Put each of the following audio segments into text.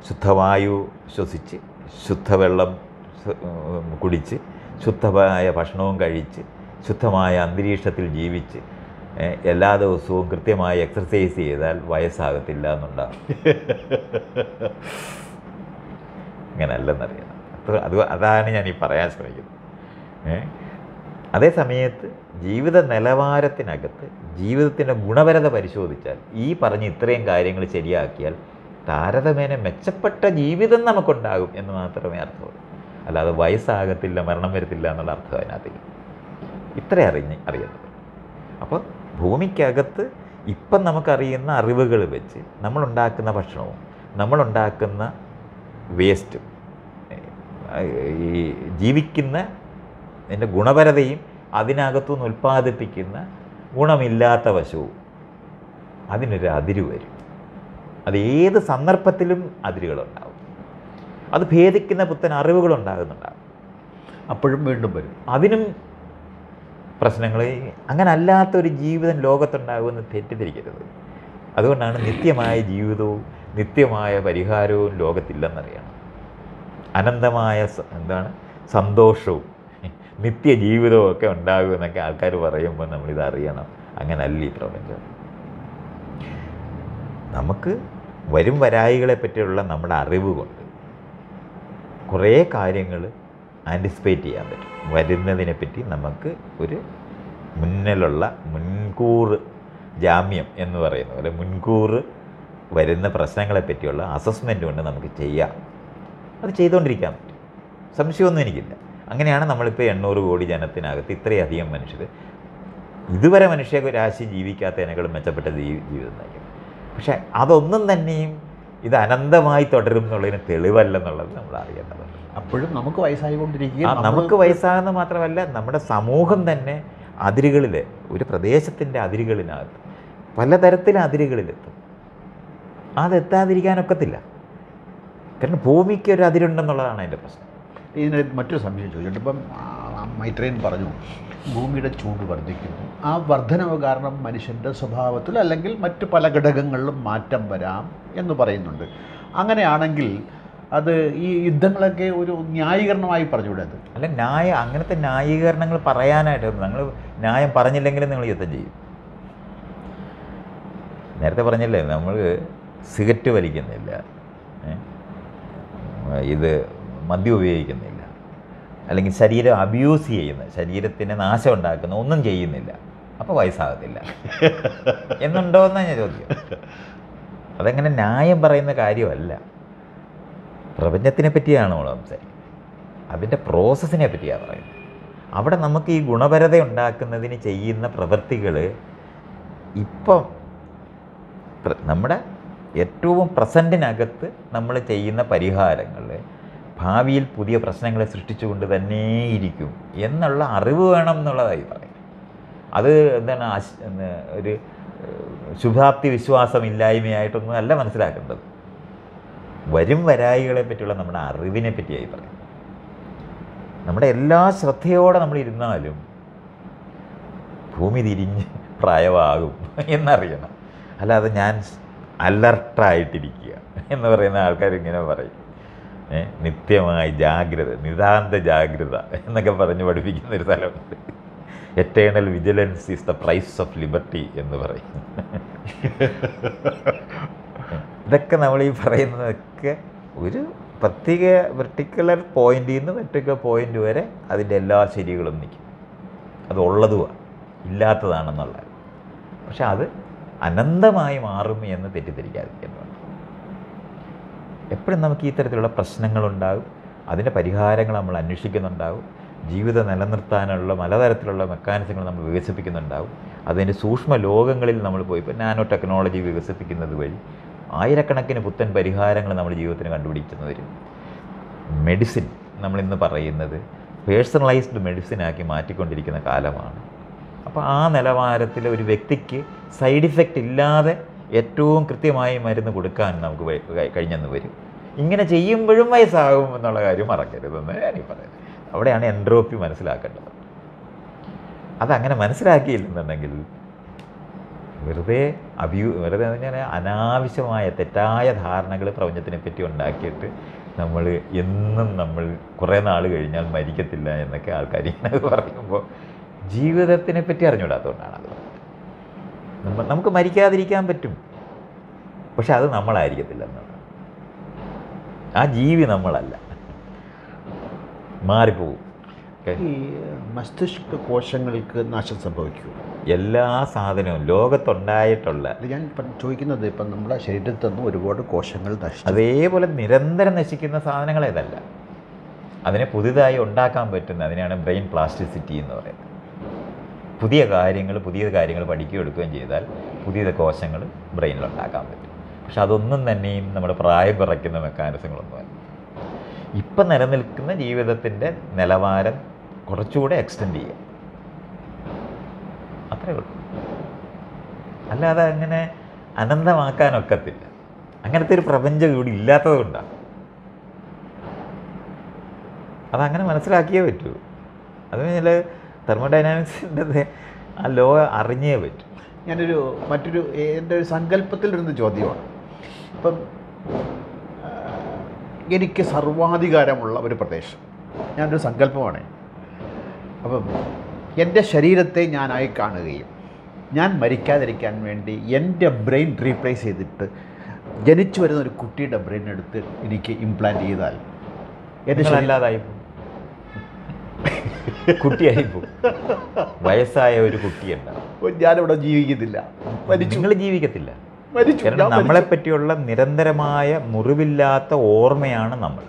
ശുദ്ധവായു ശ്വസിച്ച് ശുദ്ധവെള്ളം ശ്വ- ഉം, കുടിച്ച് ശുദ്ധമായ ഭക്ഷണവും കഴിച്ച് ശുദ്ധമായ അന്തരീക്ഷത്തിൽ ജീവിച്ച് ഏ, എല്ലാ ദിവസവും കൃത്യമായി എക്സർസൈസ് ചെയ്താൽ വയസ്സാകത്തില്ല എന്നുണ്ടാകും ഇങ്ങനല്ലെന്നറിയണം അപ്പോൾ അത് അതാണ് ഞാൻ ഈ പറയാൻ ശ്രമിക്കുന്നത് ഏ? അതേ സമയത്ത് ജീവിത നിലവാരത്തിനകത്ത് ജീവിതത്തിൻ്റെ ഗുണപരത പരിശോധിച്ചാൽ ഈ പറഞ്ഞ ഇത്രയും കാര്യങ്ങൾ ശരിയാക്കിയാൽ താരതമ്യേന മെച്ചപ്പെട്ട ജീവിതം നമുക്കുണ്ടാകും എന്ന് മാത്രമേ അർത്ഥമുള്ളൂ അല്ലാതെ വയസ്സാകത്തില്ല മരണം വരത്തില്ല എന്നുള്ള അർത്ഥം അതിനകത്തില്ല ഇത്ര അറിഞ്ഞ് അറിയുന്നത് അപ്പോൾ ഭൂമിക്കകത്ത് ഇപ്പം നമുക്കറിയുന്ന അറിവുകൾ വെച്ച് നമ്മളുണ്ടാക്കുന്ന ഭക്ഷണവും നമ്മളുണ്ടാക്കുന്ന വേസ്റ്റും ഈ ജീവിക്കുന്ന അതിൻ്റെ ഗുണപരതയും അതിനകത്തുനിന്ന് ഉൽപ്പാദിപ്പിക്കുന്ന ഗുണമില്ലാത്ത വശവും അതിനൊരു അതിര് വരും അത് ഏത് സന്ദർഭത്തിലും അതിരുകളുണ്ടാവും അത് ഭേദിക്കുന്ന പുത്തൻ അറിവുകളുണ്ടാകുന്നുണ്ടാകും അപ്പോഴും വീണ്ടും വരും അതിനും പ്രശ്നങ്ങൾ അങ്ങനെ അല്ലാത്തൊരു ജീവിതം ലോകത്തുണ്ടാകുമെന്ന് തെറ്റിദ്ധരിക്കരുത് അതുകൊണ്ടാണ് നിത്യമായ ജീവിതവും നിത്യമായ പരിഹാരവും ലോകത്തില്ലെന്നറിയണം അനന്തമായ സ- എന്താണ് സന്തോഷവും നിത്യജീവിതവും ഒക്കെ ഉണ്ടാകുമെന്നൊക്കെ ആൾക്കാർ പറയുമ്പോൾ നമ്മളിത് അറിയണം അങ്ങനല്ല ഈ പ്രപഞ്ചം നമുക്ക് വരും വരായികളെ പറ്റിയുള്ള നമ്മുടെ അറിവ് കൊണ്ട് കുറേ കാര്യങ്ങൾ ആൻറ്റിസിപ്പേറ്റ് ചെയ്യാൻ പറ്റും വരുന്നതിനെ പറ്റി നമുക്ക് ഒരു മുന്നിലുള്ള മുൻകൂർ ജാമ്യം എന്ന് പറയുന്ന പോലെ മുൻകൂർ വരുന്ന പ്രശ്നങ്ങളെ പറ്റിയുള്ള അസസ്മെൻ്റ് കൊണ്ട് നമുക്ക് ചെയ്യാം അത് ചെയ്തുകൊണ്ടിരിക്കാൻ പറ്റും സംശയമൊന്നും എനിക്കില്ല അങ്ങനെയാണ് നമ്മളിപ്പോൾ എണ്ണൂറ് കോടി ജനത്തിനകത്ത് ഇത്രയധികം മനുഷ്യർ ഇതുവരെ മനുഷ്യ രാശി ജീവിക്കാത്തതിനേക്കാളും മെച്ചപ്പെട്ട ജീ- ജീവിതം നയിക്കും പക്ഷേ അതൊന്നും തന്നെയും ഇത് അനന്തമായി തുടരും എന്നുള്ളതിന് തെളിവല്ലെന്നുള്ളത് നമ്മൾ അറിയേണ്ടതുണ്ട് അപ്പോഴും നമുക്ക് ആ വയസ്സായിക്കൊണ്ടിരിക്കുകയും നമുക്ക് വയസ്സാകുന്ന മാത്രമല്ല നമ്മുടെ സമൂഹം തന്നെ അതിരുകളിൽ ഒരു പ്രദേശത്തിൻ്റെ അതിരുകളിനകത്ത് പലതരത്തിലെ അതിരുകളിലെത്തും അതെത്താതിരിക്കാനൊക്കത്തില്ല കാരണം ഭൂമിക്ക് ഒരു അതിരുണ്ടെന്നുള്ളതാണ് അതിൻ്റെ പ്രശ്നം ഇതിന് മറ്റൊരു സംശയം ചോദിച്ചിട്ട് ഇപ്പം ആ, മൈത്രേയൻ പറഞ്ഞു ഭൂമിയുടെ ചൂട് വർദ്ധിക്കുന്നു ആ വർധനവ് കാരണം മനുഷ്യൻ്റെ സ്വഭാവത്തിൽ അല്ലെങ്കിൽ മറ്റ് പല ഘടകങ്ങളിലും മാറ്റം വരാം എന്ന് പറയുന്നുണ്ട് അങ്ങനെയാണെങ്കിൽ അത് ഈ യുദ്ധങ്ങളൊക്കെ ഒരു ന്യായീകരണമായി പറഞ്ഞുകൂടെ അത് അല്ല ന്യായ അങ്ങനത്തെ ന്യായീകരണങ്ങൾ പറയാനായിട്ട് നിങ്ങൾ ന്യായം പറഞ്ഞില്ലെങ്കിലും നിങ്ങൾ യുദ്ധം ചെയ്യും നേരത്തെ പറഞ്ഞില്ലേ നമ്മൾ സിഗരറ്റ് വലിക്കുന്നില്ല ഏ? ഇത് മദ്യം ഉപയോഗിക്കുന്നില്ല അല്ലെങ്കിൽ ശരീരം അബ്യൂസ് ചെയ്യുന്ന ശരീരത്തിന് നാശം ഉണ്ടാക്കുന്ന ഒന്നും ചെയ്യുന്നില്ല അപ്പോൾ വയസ്സാകത്തില്ല എന്നുണ്ടോ എന്നാണ് ഞാൻ ചോദ്യം അതങ്ങനെ ന്യായം പറയുന്ന കാര്യമല്ല പ്രപഞ്ചത്തിനെ പറ്റിയാണ് നമ്മൾ സംസാരിക്കുന്നത് അതിൻ്റെ പ്രോസസ്സിനെ പറ്റിയാണ് പറയുന്നത് അവിടെ നമുക്ക് ഈ ഗുണപരത ഉണ്ടാക്കുന്നതിന് ചെയ്യുന്ന പ്രവൃത്തികൾ ഇപ്പം പ്ര- നമ്മുടെ ഏറ്റവും പ്രസൻറ്റിനകത്ത് നമ്മൾ ചെയ്യുന്ന പരിഹാരങ്ങൾ ഭാവിയിൽ പുതിയ പ്രശ്നങ്ങളെ സൃഷ്ടിച്ചുകൊണ്ട് തന്നെയിരിക്കും എന്നുള്ള അറിവ് വേണം എന്നുള്ളതായി പറയും അത് എന്താണ് അശ്- എന്ന് ഒരു ഏഹ്, ശുഭാപ്തി വിശ്വാസമില്ലായ്മയായിട്ടൊന്നും അല്ല മനസ്സിലാക്കേണ്ടത് വരും വരായികളെ പറ്റിയുള്ള നമ്മുടെ അറിവിനെ പറ്റിയായി പറയും നമ്മുടെ എല്ലാ ശ്രദ്ധയോടെ നമ്മൾ ഇരുന്നാലും ഭൂമി തിരിഞ്ഞ് പ്രായമാകും എന്നറിയണം അല്ലാതെ ഞാൻ അലർട്ടായിട്ടിരിക്കുക എന്ന് പറയുന്ന ആൾക്കാർ ഇങ്ങനെ പറയും ഏ, നിത്യമായി ജാഗ്രത നിതാന്ത ജാഗ്രത എന്നൊക്കെ പറഞ്ഞ് പഠിപ്പിക്കുന്ന ഒരു സ്ഥലമുണ്ട് eternal vigilance is the price of liberty എന്ന് പറയും ഇതൊക്കെ നമ്മൾ ഈ പറയുന്നതൊക്കെ ഒരു പ്രത്യേക വെർട്ടിക്കുലർ പോയിന്റിൽ നിന്ന് മറ്റൊക്കെ പോയിന്റ് വരെ അതിൻ്റെ എല്ലാ ശരികളും നിൽക്കും അത് ഉള്ളതുമാണ് ഇല്ലാത്തതാണെന്നുള്ളത് പക്ഷെ അത് അനന്തമായി മാറും എന്ന് തെറ്റിദ്ധരിക്കാതിരിക്കേണ്ടതാണ് എപ്പോഴും നമുക്ക് ഈ തരത്തിലുള്ള പ്രശ്നങ്ങളുണ്ടാകും അതിൻ്റെ പരിഹാരങ്ങൾ നമ്മൾ അന്വേഷിക്കുന്നുണ്ടാകും ജീവിതം നിലനിർത്താനുള്ള പലതരത്തിലുള്ള മെക്കാനിസങ്ങൾ നമ്മൾ വികസിപ്പിക്കുന്നുണ്ടാവും അതിൻ്റെ സൂക്ഷ്മ ലോകങ്ങളിൽ നമ്മൾ പോയി ഇപ്പോൾ നാനോ ടെക്നോളജി വികസിപ്പിക്കുന്നത് വഴി ആയിരക്കണക്കിന് പുത്തൻ പരിഹാരങ്ങൾ നമ്മുടെ ജീവിതത്തിന് കണ്ടുപിടിക്കുന്നു വരും മെഡിസിൻ നമ്മളിന്ന് പറയുന്നത് പേഴ്സണലൈസ്ഡ് മെഡിസിനാക്കി മാറ്റിക്കൊണ്ടിരിക്കുന്ന കാലമാണ് അപ്പോൾ ആ നിലവാരത്തിൽ ഒരു വ്യക്തിക്ക് സൈഡ് ഇഫക്റ്റ് ഇല്ലാതെ ഏറ്റവും കൃത്യമായി മരുന്ന് കൊടുക്കാൻ നമുക്ക് വ- കഴി- കഴിഞ്ഞെന്ന് വരും ഇങ്ങനെ ചെയ്യുമ്പോഴും വയസ്സാകും എന്നുള്ള കാര്യം മറക്കരുതെന്ന് ഞാനീ പറയുന്നത് അവിടെയാണ് എൻട്രോപ്പി മനസ്സിലാക്കേണ്ടത് അതങ്ങനെ മനസ്സിലാക്കിയില്ലെന്നുണ്ടെങ്കിൽ വെറുതെ അഭ്യൂ വെറുതെ എന്ന് പറഞ്ഞാൽ അനാവശ്യമായ തെറ്റായ ധാരണകൾ പ്രപഞ്ചത്തിനെ പറ്റി ഉണ്ടാക്കിയിട്ട് നമ്മൾ എന്നും നമ്മൾ കുറേ നാൾ കഴിഞ്ഞാൽ മരിക്കത്തില്ല എന്നൊക്കെ ആൾക്കാർ ഇങ്ങനെ പറയുമ്പോൾ ജീവിതത്തിനെ പറ്റി അറിഞ്ഞുകൂടാത്തതുകൊണ്ടാണ് അത് പറയുന്നത് നമ്മ നമുക്ക് മരിക്കാതിരിക്കാൻ പറ്റും പക്ഷെ അത് നമ്മളായിരിക്കത്തില്ല എന്നുള്ളത് ആ ജീവി നമ്മളല്ല മാറിപ്പോവും ഓക്കെ ഈ മസ്തിഷ്ക കോശങ്ങൾക്ക് നാശം സംഭവിക്കൂ എല്ലാ സാധനവും ലോകത്തുണ്ടായിട്ടുള്ള അല്ല ഞാൻ ഇപ്പം ചോദിക്കുന്നത് ഇപ്പം നമ്മുടെ ശരീരത്തിൽ നിന്ന് ഒരുപാട് കോശങ്ങൾ നശിച്ചു അതേപോലെ നിരന്തരം നശിക്കുന്ന സാധനങ്ങൾ ഇതല്ല അതിനെ പുതിയതായി ഉണ്ടാക്കാൻ പറ്റുന്ന അതിനാണ് ബ്രെയിൻ പ്ലാസ്റ്റിസിറ്റി എന്ന് പറയുന്നത് പുതിയ കാര്യങ്ങൾ പുതിയ കാര്യങ്ങൾ പഠിക്കുകയും എടുക്കുകയും ചെയ്താൽ പുതിയ കോശങ്ങൾ ബ്രെയിനിൽ ഉണ്ടാക്കാൻ പറ്റും പക്ഷെ അതൊന്നും തന്നെയും നമ്മുടെ പ്രായം കുറയ്ക്കുന്ന മെക്കാനിസങ്ങളൊന്നുമല്ല ഇപ്പം നിലനിൽക്കുന്ന ജീവിതത്തിൻ്റെ നിലവാരം കുറച്ചുകൂടെ എക്സ്റ്റെൻഡ് ചെയ്യുക അത്രേ ഉള്ളൂ അല്ലാതെ അങ്ങനെ അനന്തമാക്കാനൊക്കത്തില്ല അങ്ങനത്തെ ഒരു പ്രപഞ്ചം ഇവിടെ ഇല്ലാത്തത് കൊണ്ടാണ് അതങ്ങനെ മനസ്സിലാക്കിയേ പറ്റൂ അത് കഴിഞ്ഞാൽ തെർമോഡൈനാമിക്സിൻ്റെ ആ ലോ അറിഞ്ഞേ പറ്റൂ ഞാനൊരു മറ്റൊരു എൻ്റെ ഒരു സങ്കല്പത്തിലിരുന്ന ചോദ്യമാണ് ഇപ്പം ആ, എനിക്ക് സർവാധികാരമുള്ള ഒരു പ്രദേശം ഞാനൊരു സങ്കല്പമാണ് അപ്പം എൻ്റെ ശരീരത്തെ ഞാനായി കാണുകയും ഞാൻ മരിക്കാതിരിക്കാൻ വേണ്ടി എൻ്റെ ബ്രെയിൻ റീപ്ലേസ് ചെയ്തിട്ട് ജനിച്ചു വരുന്ന ഒരു കുട്ടിയുടെ ബ്രെയിൻ എടുത്ത് എനിക്ക് ഇംപ്ലാന്റ് ചെയ്താൽ എൻ്റെ ശരീരം നിങ്ങളല്ലാതായി പോകും കുട്ടിയായി പോകും വയസ്സായ ഒരു കുട്ടിയുണ്ടാവും ഞാനിവിടെ ജീവിക്കുന്നില്ല മരിച്ചു നിങ്ങൾ ജീവിക്കത്തില്ല മരിച്ചു കാരണം ഞാൻ നമ്മളെ മരിച്ചു. പറ്റിയുള്ള നിരന്തരമായ മുറിവില്ലാത്ത ഓർമ്മയാണ് നമ്മൾ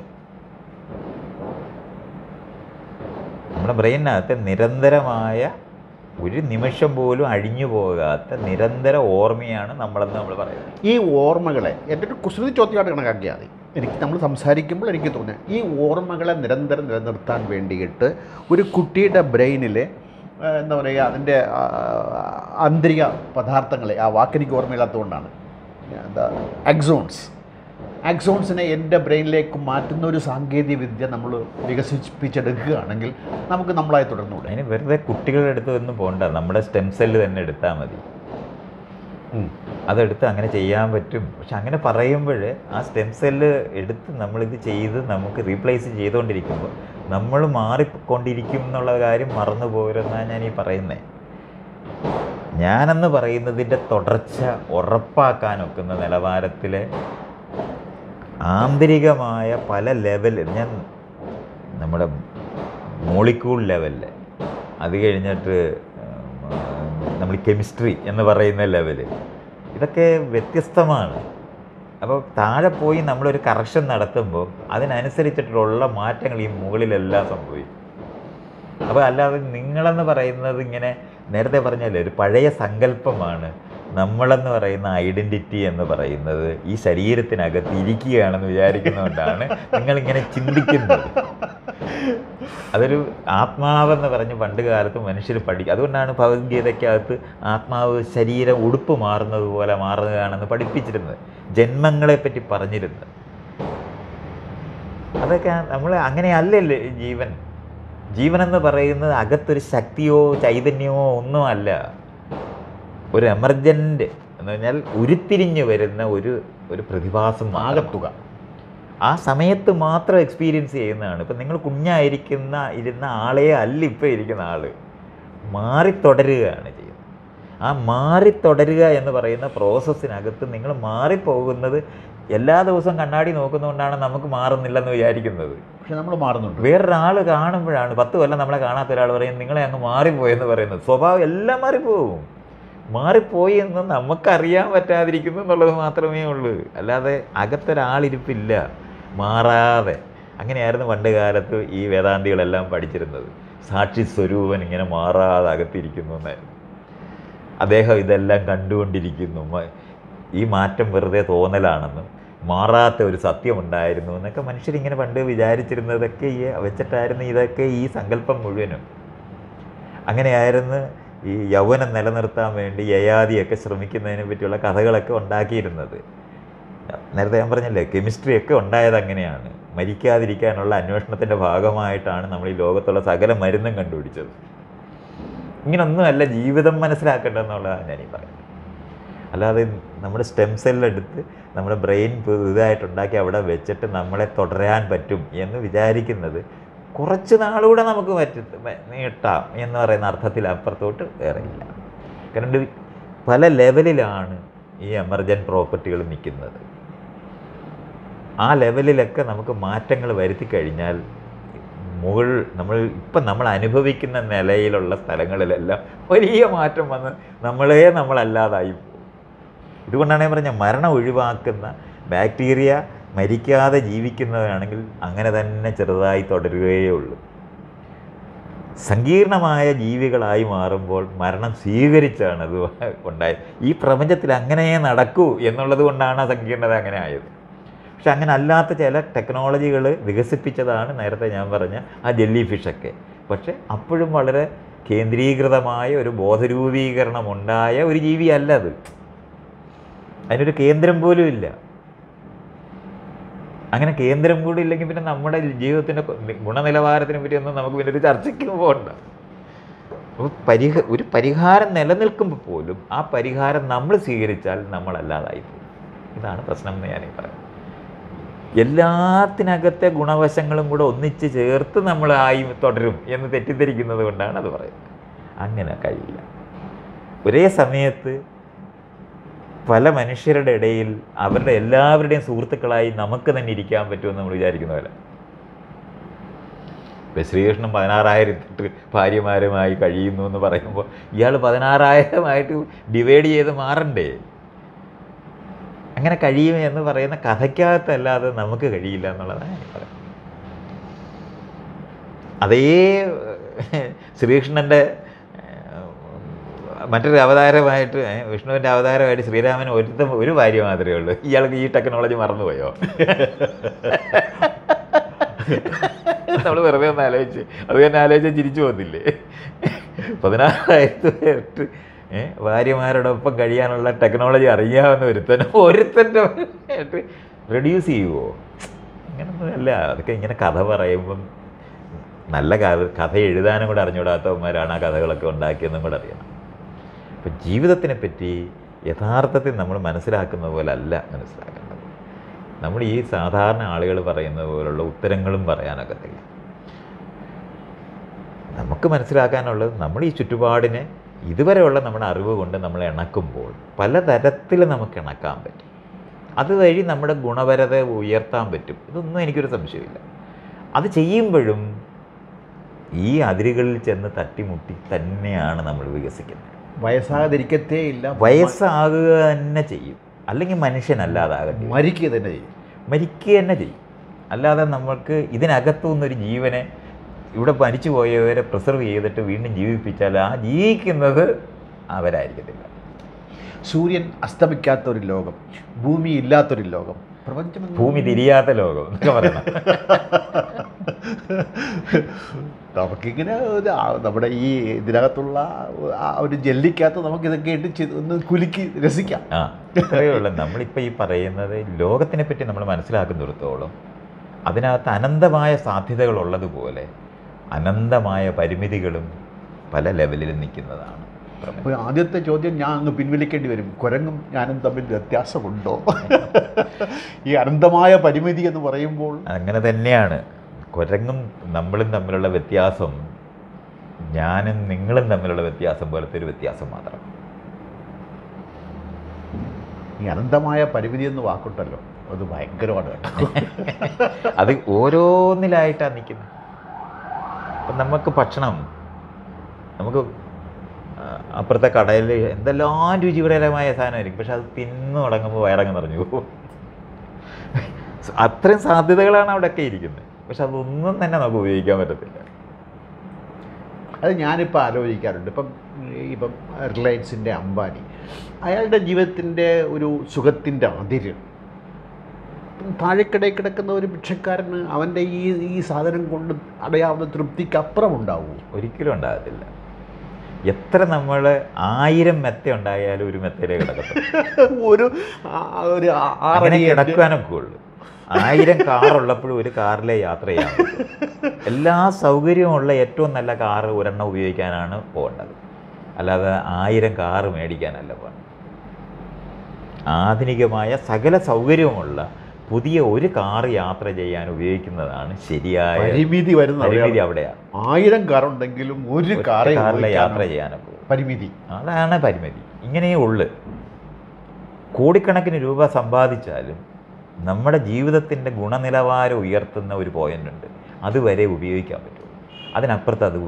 നമ്മുടെ ബ്രെയിനകത്ത് നിരന്തരമായ ഒരു നിമിഷം പോലും അഴിഞ്ഞു പോകാത്ത നിരന്തര ഓർമ്മയാണ് നമ്മളെന്ന് നമ്മൾ പറയുന്നത് ഈ ഓർമ്മകളെ എൻ്റെ ഒരു കുസൃതി ചോദ്യമായിട്ട് കണക്കാക്കിയാൽ മതി എനിക്ക് നമ്മൾ സംസാരിക്കുമ്പോൾ എനിക്ക് തോന്നുന്നത് ഈ ഓർമ്മകളെ നിരന്തരം നിലനിർത്താൻ വേണ്ടിയിട്ട് ഒരു കുട്ടിയുടെ ബ്രെയിനിലെ ആ, എന്താ പറയുക അതിൻ്റെ ആ, ആന്തരിക പദാർത്ഥങ്ങളെ ആ വാക്കെനിക്ക് ഓർമ്മയില്ലാത്തതുകൊണ്ടാണ് എന്താ അക്സോൺസ് ആക്സോൺസിനെ എൻ്റെ ബ്രെയിനിലേക്ക് മാറ്റുന്ന ഒരു സാങ്കേതിക വിദ്യ നമ്മൾ വികസിപ്പിച്ചെടുക്കുകയാണെങ്കിൽ നമുക്ക് നമ്മളായി തുടർന്നുകൂടെ അതിന് വെറുതെ കുട്ടികളുടെ അടുത്ത് ഒന്നും പോകണ്ട നമ്മുടെ സ്റ്റെം സെല്ല് തന്നെ എടുത്താൽ മതി അതെടുത്ത് അങ്ങനെ ചെയ്യാൻ പറ്റും പക്ഷെ അങ്ങനെ പറയുമ്പോൾ ആ സ്റ്റെം സെല്ല് എടുത്ത് നമ്മളിത് ചെയ്ത് നമുക്ക് റീപ്ലേസ് ചെയ്തുകൊണ്ടിരിക്കുമ്പോൾ നമ്മൾ മാറിക്കൊണ്ടിരിക്കും എന്നുള്ള കാര്യം മറന്നു പോരുന്നാണ് ഞാൻ ഈ പറയുന്നത് ഞാനെന്ന് പറയുന്നതിൻ്റെ തുടർച്ച ഉറപ്പാക്കാനൊക്കുന്ന നിലവാരത്തിലെ ആന്തരികമായ പല ലെവലിൽ ഞാൻ നമ്മുടെ മോളിക്യൂൾ ലെവലിൽ അത് കഴിഞ്ഞിട്ട് നമ്മൾ കെമിസ്ട്രി എന്ന് പറയുന്ന ലെവല് ഇതൊക്കെ വ്യത്യസ്തമാണ് അപ്പോൾ താഴെ പോയി നമ്മളൊരു കറക്ഷൻ നടത്തുമ്പോൾ അതിനനുസരിച്ചിട്ടുള്ള മാറ്റങ്ങൾ ഈ മുകളിലെല്ലാം സംഭവിക്കും അപ്പോൾ അല്ലാതെ നിങ്ങളെന്ന് പറയുന്നത് ഇങ്ങനെ നേരത്തെ പറഞ്ഞല്ലേ ഒരു പഴയ സങ്കല്പമാണ് നമ്മളെന്ന് പറയുന്ന ഐഡൻറ്റിറ്റി എന്ന് പറയുന്നത് ഈ ശരീരത്തിനകത്ത് ഇരിക്കുകയാണെന്ന് വിചാരിക്കുന്നതുകൊണ്ടാണ് നിങ്ങളിങ്ങനെ ചിന്തിക്കുന്നത് അതൊരു ആത്മാവെന്ന് പറഞ്ഞ് പണ്ട് കാലത്ത് മനുഷ്യർ പഠിക്കും അതുകൊണ്ടാണ് ഭഗവത്ഗീതയ്ക്കകത്ത് ആത്മാവ് ശരീരം ഉടുപ്പ് മാറുന്നത് പോലെ മാറുകയാണെന്ന് പഠിപ്പിച്ചിരുന്നത് ജന്മങ്ങളെപ്പറ്റി പറഞ്ഞിരുന്നത് അതൊക്കെ നമ്മൾ അങ്ങനെയല്ലല്ലേ ജീവൻ ജീവൻ എന്ന് പറയുന്നത് അകത്തൊരു ശക്തിയോ ചൈതന്യമോ ഒന്നുമല്ല ഒരു എമർജൻ്റ് എന്ന് പറഞ്ഞാൽ ഉരുത്തിരിഞ്ഞ് വരുന്ന ഒരു ഒരു പ്രതിഭാസം മാത്രം ആകത്തുക ആ സമയത്ത് മാത്രം എക്സ്പീരിയൻസ് ചെയ്യുന്നതാണ് ഇപ്പം നിങ്ങൾ കുഞ്ഞായിരിക്കുന്ന ഇരുന്ന ആളെ അല്ല ഇപ്പോൾ ഇരിക്കുന്ന ആൾ മാറിത്തുടരുകയാണ് ചെയ്യുന്നത് ആ മാറിത്തുടരുക എന്ന് പറയുന്ന പ്രോസസ്സിനകത്ത് നിങ്ങൾ മാറിപ്പോകുന്നത് എല്ലാ ദിവസവും കണ്ണാടി നോക്കുന്നതുകൊണ്ടാണ് നമുക്ക് മാറുന്നില്ലെന്ന് വിചാരിക്കുന്നത് പക്ഷെ നമ്മൾ മാറുന്നുണ്ട് വേറൊരാൾ കാണുമ്പോഴാണ് പത്ത് കൊല്ലം നമ്മളെ കാണാത്ത ഒരാൾ പറയും നിങ്ങളെ അങ്ങ് മാറിപ്പോയെന്ന് പറയുന്നത് സ്വഭാവം എല്ലാം മാറിപ്പോവും മാറിപ്പോയി എന്ന് നമുക്കറിയാൻ പറ്റാതിരിക്കുന്നു എന്നുള്ളത് മാത്രമേ ഉള്ളൂ അല്ലാതെ അകത്തൊരാളിരിപ്പില്ല മാറാതെ അങ്ങനെയായിരുന്നു പണ്ട് കാലത്ത് ഈ വേദാന്തികളെല്ലാം പഠിച്ചിരുന്നത് സാക്ഷി സ്വരൂപൻ ഇങ്ങനെ മാറാതെ അകത്തിരിക്കുന്നു എന്നായിരുന്നു അദ്ദേഹം ഇതെല്ലാം കണ്ടുകൊണ്ടിരിക്കുന്നു മ- ഈ മാറ്റം വെറുതെ തോന്നലാണെന്നും മാറാത്ത ഒരു സത്യമുണ്ടായിരുന്നു എന്നൊക്കെ മനുഷ്യരിങ്ങനെ പണ്ട് വിചാരിച്ചിരുന്നതൊക്കെ ഈ വെച്ചിട്ടായിരുന്നു ഇതൊക്കെ ഈ സങ്കല്പം മുഴുവനും അങ്ങനെയായിരുന്നു ഈ യൗവനം നിലനിർത്താൻ വേണ്ടി യയാദിയൊക്കെ ശ്രമിക്കുന്നതിനെ പറ്റിയുള്ള കഥകളൊക്കെ ഉണ്ടാക്കിയിരുന്നത് നേരത്തെ ഞാൻ പറഞ്ഞല്ലേ കെമിസ്ട്രിയൊക്കെ ഉണ്ടായത് അങ്ങനെയാണ് മരിക്കാതിരിക്കാനുള്ള അന്വേഷണത്തിൻ്റെ ഭാഗമായിട്ടാണ് നമ്മൾ ഈ ലോകത്തുള്ള സകല മരുന്നും കണ്ടുപിടിച്ചത് ഇങ്ങനൊന്നുമല്ല ജീവിതം മനസ്സിലാക്കേണ്ടതെന്നുള്ളതാണ് ഞാനീ പറയുന്നത് അല്ലാതെ നമ്മുടെ സ്റ്റെം സെല്ലെടുത്ത് നമ്മുടെ ബ്രെയിൻ പുതുതായിട്ടുണ്ടാക്കി അവിടെ വെച്ചിട്ട് നമ്മളെ തുടരാൻ പറ്റും എന്ന് വിചാരിക്കുന്നത് കുറച്ച് നാളുകൂടെ നമുക്ക് പറ്റ നീട്ടാം എന്ന് പറയുന്ന അർത്ഥത്തിൽ അപ്പുറത്തോട്ട് വേറെ ഇല്ല കാരണം ഇത് പല ലെവലിലാണ് ഈ എമർജൻറ്റ് പ്രോപ്പർട്ടികൾ നിൽക്കുന്നത് ആ ലെവലിലൊക്കെ നമുക്ക് മാറ്റങ്ങൾ വരുത്തി കഴിഞ്ഞാൽ മുകൾ നമ്മൾ ഇപ്പം നമ്മൾ അനുഭവിക്കുന്ന നിലയിലുള്ള സ്ഥലങ്ങളിലെല്ലാം വലിയ മാറ്റം വന്ന് നമ്മളെ നമ്മളല്ലാതായി പോകും ഇതുകൊണ്ടാണ് ഞാൻ പറഞ്ഞ മരണം ഒഴിവാക്കുന്ന ബാക്ടീരിയ മരിക്കാതെ ജീവിക്കുന്നവരാണെങ്കിൽ അങ്ങനെ തന്നെ ചെറുതായി തുടരുകയേ ഉള്ളൂ സങ്കീർണമായ ജീവികളായി മാറുമ്പോൾ മരണം സ്വീകരിച്ചാണ് അത് ഉണ്ടായത് ഈ പ്രപഞ്ചത്തിൽ അങ്ങനെയേ നടക്കൂ എന്നുള്ളത് കൊണ്ടാണ് ആ സങ്കീർണത അങ്ങനെ ആയത് പക്ഷെ അങ്ങനെ അല്ലാത്ത ചില ടെക്നോളജികൾ വികസിപ്പിച്ചതാണ് നേരത്തെ ഞാൻ പറഞ്ഞ ആ ജെല്ലി ഫിഷൊക്കെ പക്ഷെ അപ്പോഴും വളരെ കേന്ദ്രീകൃതമായ ഒരു ബോധരൂപീകരണം ഉണ്ടായ ഒരു ജീവിയല്ല അത് അതിനൊരു കേന്ദ്രം പോലും ഇല്ല അങ്ങനെ കേന്ദ്രം കൂടി ഇല്ലെങ്കിൽ പിന്നെ നമ്മുടെ ജീവിതത്തിൻ്റെ ഗുണനിലവാരത്തിനെ പറ്റി ഒന്നും നമുക്ക് പിന്നെ ഒരു ചർച്ചയ്ക്ക് പോകണ്ട അപ്പോൾ പരിഹ ഒരു പരിഹാരം നിലനിൽക്കുമ്പോൾ പോലും ആ പരിഹാരം നമ്മൾ സ്വീകരിച്ചാൽ നമ്മളല്ലാതായി പോകും ഇതാണ് പ്രശ്നം എന്ന് ഞാനീ പറയുന്നത് എല്ലാത്തിനകത്തെ ഗുണവശങ്ങളും കൂടെ ഒന്നിച്ച് ചേർത്ത് നമ്മൾ ആയി തുടരും എന്ന് തെറ്റിദ്ധരിക്കുന്നത് കൊണ്ടാണ് അത് പറയുന്നത് അങ്ങനെ കഴിയില്ല ഒരേ സമയത്ത് പല മനുഷ്യരുടെ ഇടയിൽ അവരുടെ എല്ലാവരുടെയും സുഹൃത്തുക്കളായി നമുക്ക് തന്നെ ഇരിക്കാൻ പറ്റുമെന്ന് നമ്മൾ വിചാരിക്കുന്ന പോലെ ഇപ്പം ശ്രീകൃഷ്ണൻ പതിനാറായിരത്തി ഭാര്യമാരുമായി കഴിയുന്നു എന്ന് പറയുമ്പോൾ ഇയാൾ പതിനാറായിരമായിട്ട് ഡിവൈഡ് ചെയ്ത് മാറണ്ടേ അങ്ങനെ കഴിയും എന്ന് പറയുന്ന കഥയ്ക്കകത്തല്ലാതെ നമുക്ക് കഴിയില്ല എന്നുള്ളതാണ് ഞാൻ പറയുന്നത് അതേ ശ്രീകൃഷ്ണൻ്റെ മറ്റൊരു അവതാരമായിട്ട് ഏ, വിഷ്ണുവിൻ്റെ അവതാരമായിട്ട് ശ്രീരാമൻ ഒരുത്ത ഒരു ഭാര്യ മാത്രമേ ഉള്ളൂ ഇയാൾക്ക് ഈ ടെക്നോളജി മറന്നുപോയോ നമ്മൾ വെറുതെ ഒന്ന് ആലോചിച്ച് അത് തന്നെ ആലോചിച്ച് ചിരിച്ചു പോകുന്നില്ലേ പതിനാറായിരത്തി പേർക്ക് ഏ, ഭാര്യമാരോടൊപ്പം കഴിയാനുള്ള ടെക്നോളജി അറിയാവുന്ന ഒരുത്തൻ ഒരുത്തൻ്റെ ആയിട്ട് റെഡ്യൂസ് ചെയ്യുമോ അങ്ങനൊന്നും അല്ല അതൊക്കെ ഇങ്ങനെ കഥ പറയുമ്പം നല്ല കഥ കഥ എഴുതാനും കൂടെ അറിഞ്ഞുകൂടാത്തവന്മാരാണ് ആ കഥകളൊക്കെ ഉണ്ടാക്കിയെന്നും കൂടെ അറിയണം അപ്പം ജീവിതത്തിനെ പറ്റി യഥാർത്ഥത്തിൽ നമ്മൾ മനസ്സിലാക്കുന്ന പോലെ അല്ല മനസ്സിലാക്കേണ്ടത് നമ്മൾ ഈ സാധാരണ ആളുകൾ പറയുന്നത് പോലുള്ള ഉത്തരങ്ങളും പറയാനൊക്കത്തില്ല നമുക്ക് മനസ്സിലാക്കാനുള്ളത് നമ്മൾ ഈ ചുറ്റുപാടിനെ ഇതുവരെയുള്ള നമ്മുടെ അറിവ് കൊണ്ട് നമ്മൾ ഇണക്കുമ്പോൾ പലതരത്തിൽ നമുക്ക് ഇണക്കാൻ പറ്റും അതുവഴി നമ്മുടെ ഗുണപരത ഉയർത്താൻ പറ്റും ഇതൊന്നും എനിക്കൊരു സംശയമില്ല അത് ചെയ്യുമ്പോഴും ഈ അതിരുകളിൽ ചെന്ന് തട്ടിമുട്ടി തന്നെയാണ് നമ്മൾ വികസിക്കുന്നത് വയസ്സാകാതിരിക്കത്തേ ഇല്ല വയസ്സാകുക തന്നെ ചെയ്യും അല്ലെങ്കിൽ മനുഷ്യനല്ലാതാകട്ടെ മരിക്കുക തന്നെ ചെയ്യും മരിക്കുക തന്നെ ചെയ്യും അല്ലാതെ നമ്മൾക്ക് ഇതിനകത്തുനിന്നൊരു ജീവനെ ഇവിടെ മരിച്ചു പോയവരെ പ്രിസർവ് ചെയ്തിട്ട് വീണ്ടും ജീവിപ്പിച്ചാൽ ആ ജീവിക്കുന്നത് അവരായിരിക്കത്തില്ല സൂര്യൻ അസ്തമിക്കാത്ത ഒരു ലോകം ഭൂമി ഇല്ലാത്തൊരു ലോകം പ്രപഞ്ചം ഭൂമി തിരിയാത്ത ലോകം എന്നൊക്കെ പറയണം നമുക്കിങ്ങനെ ഒരു ആ- നമ്മുടെ ഈ ഇതിനകത്തുള്ള ആ ഒരു ജെല്ലിക്കകത്ത് നമുക്ക് ഇതൊക്കെ ഇട്ട് ചെയ്ത് ഒന്ന് കുലുക്കി രസിക്കാം ആ ഇത്രയേ ഉള്ളൂ നമ്മളിപ്പോൾ ഈ പറയുന്നത് ലോകത്തിനെ പറ്റി നമ്മൾ മനസ്സിലാക്കുന്നിടത്തോളം അതിനകത്ത് അനന്തമായ സാധ്യതകൾ ഉള്ളതുപോലെ അനന്തമായ പരിമിതികളും പല ലെവലിലും നിൽക്കുന്നതാണ് പ്രപഞ്ചം. അപ്പോൾ ആദ്യത്തെ ചോദ്യം ഞാൻ അങ്ങ് പിൻവലിക്കേണ്ടി വരും കുരങ്ങും ഞാനും തമ്മിൽ വ്യത്യാസമുണ്ടോ ഈ അനന്തമായ പരിമിതി എന്ന് പറയുമ്പോൾ അങ്ങനെ തന്നെയാണ് കുരങ്ങും നമ്മളും തമ്മിലുള്ള വ്യത്യാസം ഞാനും നിങ്ങളും തമ്മിലുള്ള വ്യത്യാസം പോലത്തെ ഒരു വ്യത്യാസം മാത്രം ഈ അനന്തമായ പരിമിതി എന്ന് വാക്കുണ്ടല്ലോ അത് ഭയങ്കരമാണ് കേട്ടോ അത് ഓരോന്നിലായിട്ടാണ് നിൽക്കുന്നത് അപ്പം നമുക്ക് ഭക്ഷണം നമുക്ക് ആ, അപ്പുറത്തെ കടയിൽ എന്തെല്ലാം രുചികരമായ സാധനമായിരിക്കും പക്ഷെ അത് തിന്നു തുടങ്ങുമ്പോൾ വയറങ്ങ് നിറഞ്ഞു പോകും അത്രയും സാധ്യതകളാണ് അവിടെയൊക്കെ ഇരിക്കുന്നത് പക്ഷെ അതൊന്നും തന്നെ നമുക്ക് ഉപയോഗിക്കാൻ പറ്റത്തില്ല അത് ഞാനിപ്പോൾ ആലോചിക്കാറുണ്ട് ഇപ്പം ഇപ്പം റിലയൻസിൻ്റെ അംബാനി അയാളുടെ ജീവിതത്തിൻ്റെ ഒരു സുഖത്തിൻ്റെ അതിര് ഇപ്പം താഴെക്കിടയിൽ കിടക്കുന്ന ഒരു ഭിക്ഷക്കാരന് അവൻ്റെ ഈ ഈ സാധനം കൊണ്ട് അടയാവുന്ന തൃപ്തിക്ക് അപ്പുറം ഉണ്ടാവുമോ ഒരിക്കലും ഉണ്ടാകത്തില്ല എത്ര നമ്മൾ ആയിരം മെത്ത ഉണ്ടായാലും ഒരു മെത്തയിലേ കിടക്കത്തുള്ളൂ ഒരു ആ, ഒരു ആ- അങ്ങനെ ആറടി കിടക്കാനൊക്കെ ഉള്ളൂ ആയിരം കാറുള്ളപ്പോഴും ഒരു കാറിലെ യാത്ര ചെയ്യാൻ പറ്റും. എല്ലാ സൗകര്യമുള്ള ഏറ്റവും നല്ല കാറ് ഒരെണ്ണം ഉപയോഗിക്കാനാണ് പോകേണ്ടത് അല്ലാതെ ആയിരം കാറ് മേടിക്കാനല്ല പോകേണ്ടത് ആധുനികമായ സകല സൗകര്യവുമുള്ള പുതിയ ഒരു കാർ യാത്ര ചെയ്യാൻ ഉപയോഗിക്കുന്നതാണ് ശരിയായ പരിമിതി വരുന്ന പരിമിതി അവിടെയാണ് ആയിരം കാർ ഉണ്ടെങ്കിലും ഒരു കാറേ കാറിലെ യാത്ര ഉപയോഗിക്കാനോ. ചെയ്യാനൊക്കെ പരിമിതി അതാണ് പരിമിതി ഇങ്ങനെയേ ഉള്ളു കോടിക്കണക്കിന് രൂപ സമ്പാദിച്ചാലും നമ്മുടെ ജീവിതത്തിൻ്റെ ഗുണനിലവാരം ഉയർത്തുന്ന ഒരു പോയിന്റ് ഉണ്ട് അതുവരെ ഉപയോഗിക്കാൻ പറ്റുള്ളൂ അതിനപ്പുറത്ത് അത്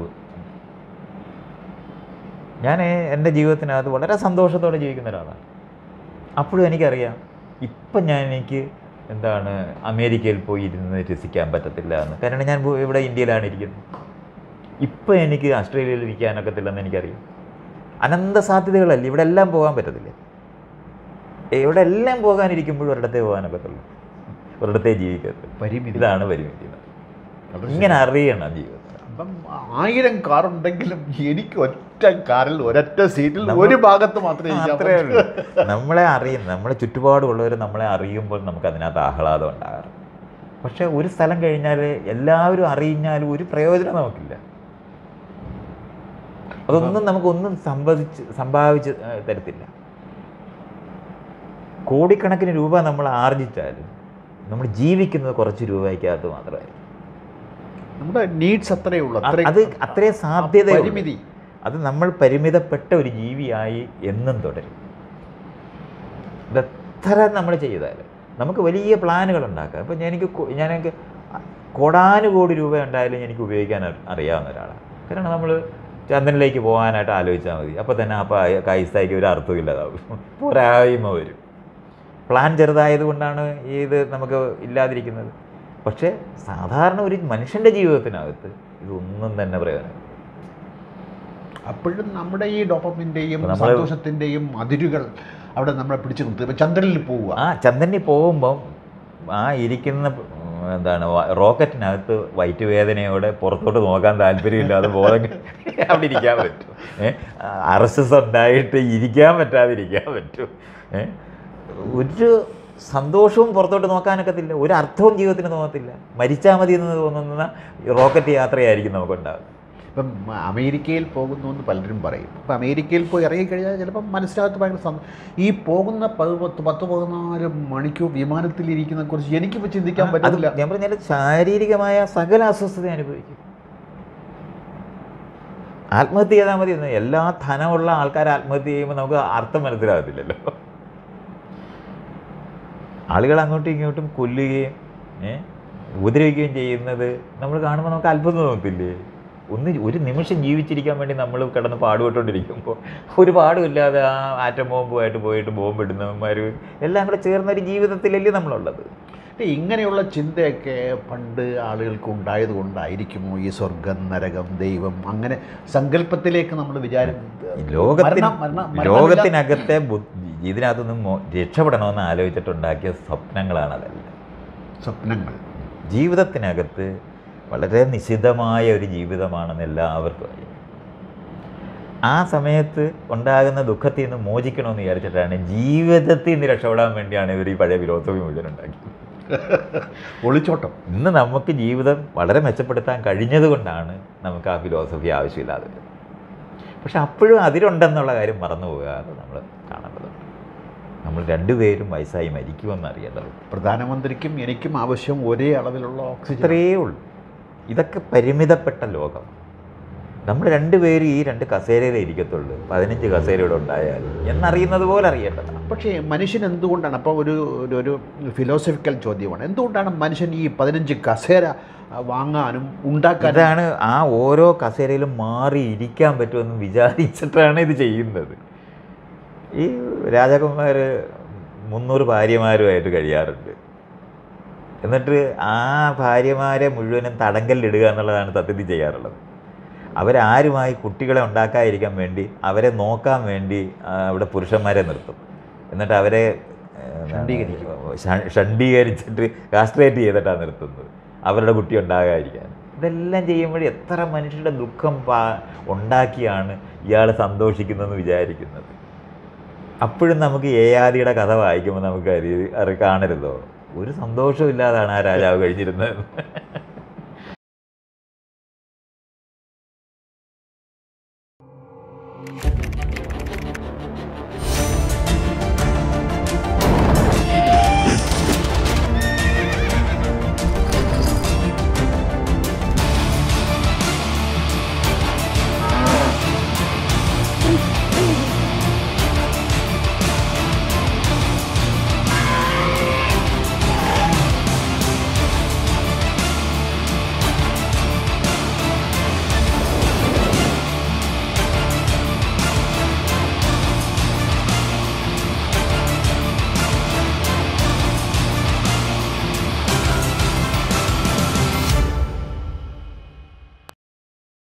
ഞാൻ എൻ്റെ ജീവിതത്തിനകത്ത് വളരെ സന്തോഷത്തോടെ ജീവിക്കുന്ന ഒരാളാണ് അപ്പോഴും എനിക്കറിയാം ഇപ്പം ഞാൻ എനിക്ക് എന്താണ് അമേരിക്കയിൽ പോയി ഇരുന്ന് രസിക്കാൻ പറ്റത്തില്ല എന്ന് കാരണം ഞാൻ പോ- ഇവിടെ ഇന്ത്യയിലാണ് ഇരിക്കുന്നത് ഇപ്പം എനിക്ക് ഓസ്ട്രേലിയയിൽ ഇരിക്കാനൊക്കത്തില്ലെന്ന് എനിക്കറിയാം അനന്ത സാധ്യതകളല്ലേ ഇവിടെ എല്ലാം പോകാൻ പറ്റത്തില്ല ഇവിടെ എല്ലാം പോകാനിരിക്കുമ്പോഴും ഒരിടത്തേ പോകാനൊക്കത്തുള്ളൂ ഒരിടത്തേ ജീവിക്കത്തുള്ളൂ പരിമിതി ഇതാണ് പരിമിതി വളരെ ഇങ്ങനെ അറിയണം ജീവിതത്തിൽ അപ്പം ആയിരം കാർ ഉണ്ടെങ്കിലും എനിക്ക് ഒറ്റ കാറിൽ ഒരൊറ്റ സീറ്റിൽ നമ്മ- ഒരു ഭാഗത്ത് മാത്രമേ ഇരിക്കാൻ അത്രേ പറ്റൂ. ഉള്ളൂ നമ്മളെ അറിയും നമ്മളെ ചുറ്റുപാടുള്ളവർ നമ്മളെ അറിയുമ്പോൾ നമുക്ക് അതിനകത്ത് ആഹ്ലാദം ഉണ്ടാകാറ് പക്ഷെ ഒരു സ്ഥലം കഴിഞ്ഞാൽ എല്ലാവരും അറിഞ്ഞാലും ഒരു പ്രയോജനം നമുക്കില്ല അതൊന്നും നമുക്കൊന്നും സംഭവിച്ച് സംഭാവിച്ച് ഏഹ്, തരത്തില്ല കോടിക്കണക്കിന് രൂപ നമ്മൾ ആർജിച്ചാലും നമ്മൾ ജീവിക്കുന്നത് കുറച്ച് രൂപയ്ക്കകത്ത് മാത്രമായിരിക്കും നമ്മുടെ നീഡ്സ് അത്രയേ ഉള്ളൂ അത് അത്രയും- അത് അത്രയും ആ സാധ്യത പരിമിതി അത് നമ്മൾ പരിമിതപ്പെട്ട ഒരു ജീവിയായി എന്നും തുടരും ഇതെത്ര നമ്മൾ ചെയ്താൽ നമുക്ക് വലിയ പ്ലാനുകൾ ഉണ്ടാക്കാം ഇപ്പം എനിക്ക് കൊ- ഞാൻ എനിക്ക് കോടാനുകോടി രൂപ ഉണ്ടായാലും എനിക്ക് ഉപയോഗിക്കാൻ അറി- അറിയാവുന്ന ഒരാളാണ് കാരണം നമ്മൾ ചന്ദ്രനിലേക്ക് പോകാനായിട്ട് ആലോചിച്ചാൽ മതി അപ്പോൾ തന്നെ അപ്പോൾ കൈസായിക്ക് ഒരു അർത്ഥമില്ലാതാവും പോരായ്മ വരും പ്ലാൻ ചെറുതായത് കൊണ്ടാണ് ഇത് നമുക്ക് ഇല്ലാതിരിക്കുന്നത് പക്ഷേ സാധാരണ ഒരു മനുഷ്യൻ്റെ ജീവിതത്തിനകത്ത് ഇതൊന്നും തന്നെ പ്രയോജനം അപ്പോഴും നമ്മുടെ ഈ ഡോപ്പമിൻ്റെയും നമ്മള് സന്തോഷത്തിൻ്റെയും അതിരുകൾ അവിടെ നമ്മളെ പിടിച്ചു നിർത്തി ഇപ്പം ചന്ദ്രനിൽ പോവുക ആ ചന്ദ്രനിൽ പോകുമ്പം ആ ഇരിക്കുന്ന ഉം, എന്താണ് വ- റോക്കറ്റിനകത്ത് വയറ്റ് വേദനയോടെ പുറത്തോട്ട് നോക്കാൻ താല്പര്യമില്ലാതെ ബോധം അവിടെ ഇരിക്കാൻ പറ്റും ഏഹ് ആർ എസ് എസ് ഉണ്ടായിട്ട് ഇരിക്കാൻ പറ്റാതിരിക്കാൻ പറ്റും ഏഹ് ഒരു സന്തോഷവും പുറത്തോട്ട് നോക്കാനൊക്കത്തില്ല ഒരു അർത്ഥവും ജീവിതത്തിന് തോന്നത്തില്ല മരിച്ചാൽ മതി എന്ന് തോന്നുന്ന റോക്കറ്റ് യാത്രയായിരിക്കും നമുക്കുണ്ടാകും ഇപ്പം അമേരിക്കയിൽ പോകുന്നു എന്ന് പലരും പറയും ഇപ്പം അമേരിക്കയിൽ പോയി ഇറങ്ങിക്കഴിഞ്ഞാൽ ചിലപ്പം മനസ്സിനകത്ത് ഭയങ്കര സന്തോ- ഈ പോകുന്ന പത് പത്ത് പത്ത് പതിനാല് മണിക്കൂർ വിമാനത്തിൽ ഇരിക്കുന്ന കുറിച്ച് എനിക്കിപ്പോൾ ചിന്തിക്കാൻ അത് പറ്റില്ല ഞാൻ പറഞ്ഞാൽ ശാരീരികമായ സകല അസ്വസ്ഥത അനുഭവിക്കും ആത്മഹത്യ ചെയ്താൽ മതി എന്ന് എല്ലാ ധനമുള്ള ആൾക്കാർ ആത്മഹത്യ ചെയ്യുമ്പോൾ നമുക്ക് അർത്ഥം മനസ്സിലാകത്തില്ലല്ലോ ആളുകൾ അങ്ങോട്ടും ഇങ്ങോട്ടും കൊല്ലുകയും ഏ, ഉപദ്രവിക്കുകയും ചെയ്യുന്നത് നമ്മൾ കാണുമ്പോൾ നമുക്ക് അത്ഭുതം തോന്നത്തില്ലേ ഒന്ന് ഒരു നിമിഷം ജീവിച്ചിരിക്കാൻ വേണ്ടി നമ്മൾ കിടന്ന് പാടുപെട്ടുകൊണ്ടിരിക്കുമ്പോൾ ഒരു പാടുമില്ലാതെ ആ ആറ്റം ബോംബുമായിട്ട് പോയിട്ട് ബോംബ് ഇടുന്നവന്മാർ എല്ലാം കൂടെ ചേർന്ന ഒരു ജീവിതത്തിലല്ലേ നമ്മളുള്ളത് ഏ, ഇങ്ങനെയുള്ള ചിന്തയൊക്കെ പണ്ട് ആളുകൾക്ക് ഉണ്ടായത് കൊണ്ടായിരിക്കുമോ ഈ സ്വർഗം നരകം ദൈവം അങ്ങനെ സങ്കല്പത്തിലേക്ക് നമ്മൾ വിചാരം ഈ ലോകത്തിന് മരണം- മരണം- മരണമില്ല- ലോകത്തിനകത്തെ ബു- ഇതിനകത്തുനിന്ന് മോ- രക്ഷപ്പെടണമെന്ന് ആലോചിച്ചിട്ടുണ്ടാക്കിയ സ്വപ്നങ്ങളാണ് അതെല്ലാം സ്വപ്നങ്ങൾ ജീവിതത്തിനകത്ത് വളരെ നിശിതമായ ഒരു ജീവിതമാണെന്ന് എല്ലാവർക്കും അറിയാം ആ സമയത്ത് ഉണ്ടാകുന്ന ദുഃഖത്തിൽ നിന്ന് മോചിക്കണമെന്ന് വിചാരിച്ചിട്ടാണ് ജീവിതത്തിൽ നിന്ന് രക്ഷപ്പെടാൻ വേണ്ടിയാണ് ഇവർ ഈ പഴയ ഫിലോസഫി മുഴുവൻ ഉണ്ടാക്കിയത് ഒളിച്ചോട്ടം ഇന്ന് നമുക്ക് ജീവിതം വളരെ മെച്ചപ്പെടുത്താൻ കഴിഞ്ഞതുകൊണ്ടാണ് നമുക്ക് ആ ഫിലോസഫി ആവശ്യമില്ലാതെ വരുന്നത്. പക്ഷെ അപ്പോഴും അതിലുണ്ടെന്നുള്ള കാര്യം മറന്നു പോകാതെ നമ്മൾ കാണേണ്ടത് നമ്മൾ രണ്ടുപേരും വയസ്സായി മരിക്കുമെന്ന് അറിയേണ്ടത് പ്രധാനമന്ത്രിക്കും എനിക്കും ആവശ്യം ഒരേ അളവിലുള്ള ഓക്സിജൻ ഇത്രയേ ഉള്ളൂ ഇതൊക്കെ പരിമിതപ്പെട്ട ലോകം നമ്മൾ രണ്ടുപേരും ഈ രണ്ട് കസേരയിലേ ഇരിക്കത്തുള്ളൂ പതിനഞ്ച് കസേര ഇവിടെ ഉണ്ടായാൽ എന്നറിയുന്നത് പോലെ അറിയേണ്ടതാണ് പക്ഷേ മനുഷ്യൻ എന്തുകൊണ്ടാണ് അപ്പോൾ ഒരു ഒരു- ഒരു ഫിലോസഫിക്കൽ ചോദ്യമാണ് എന്തുകൊണ്ടാണ് മനുഷ്യൻ ഈ പതിനഞ്ച് കസേര ആ, വാങ്ങാനും ഉണ്ടാക്കാനും ഇതാണ് ആ ഓരോ കസേരയിലും മാറി ഇരിക്കാൻ പറ്റുമെന്ന് വിചാരിച്ചിട്ടാണ് ഇത് ചെയ്യുന്നത് ഈ രാജാക്കന്മാർ മുന്നൂറ് ഭാര്യമാരുമായിട്ട് കഴിയാറുണ്ട് എന്നിട്ട് ആ ഭാര്യമാരെ മുഴുവനും തടങ്കലിടുക എന്നുള്ളതാണ് സത്യത്തിൽ ചെയ്യാറുള്ളത് അവരാരുമായി കുട്ടികളെ ഉണ്ടാക്കാതിരിക്കാൻ വേണ്ടി അവരെ നോക്കാൻ വേണ്ടി ആ, അവിടെ പുരുഷന്മാരെ നിർത്തും എന്നിട്ട് അവരെ ഏ, എന്താണ്, ഷണ്ഡീകരിക്കും. ഷ- ഷണ്ഡീകരിച്ചിട്ട് കാസ്ട്രേറ്റ് ചെയ്തിട്ടാണ് നിർത്തുന്നത് അവരുടെ കുട്ടി ഉണ്ടാകാതിരിക്കാൻ ഇതെല്ലാം ചെയ്യുമ്പോൾ എത്ര മനുഷ്യരുടെ ദുഃഖം പാ ഉണ്ടാക്കിയാണ് ഇയാൾ സന്തോഷിക്കുന്നതെന്ന് വിചാരിക്കുന്നത് അപ്പോഴും നമുക്ക് ഏയാദിയുടെ കഥ വായിക്കുമ്പോൾ നമുക്ക് അരി അറി കാണരുതോ ഒരു സന്തോഷവും ഇല്ലാതാണ് ആ രാജാവ് കഴിഞ്ഞിരുന്നത്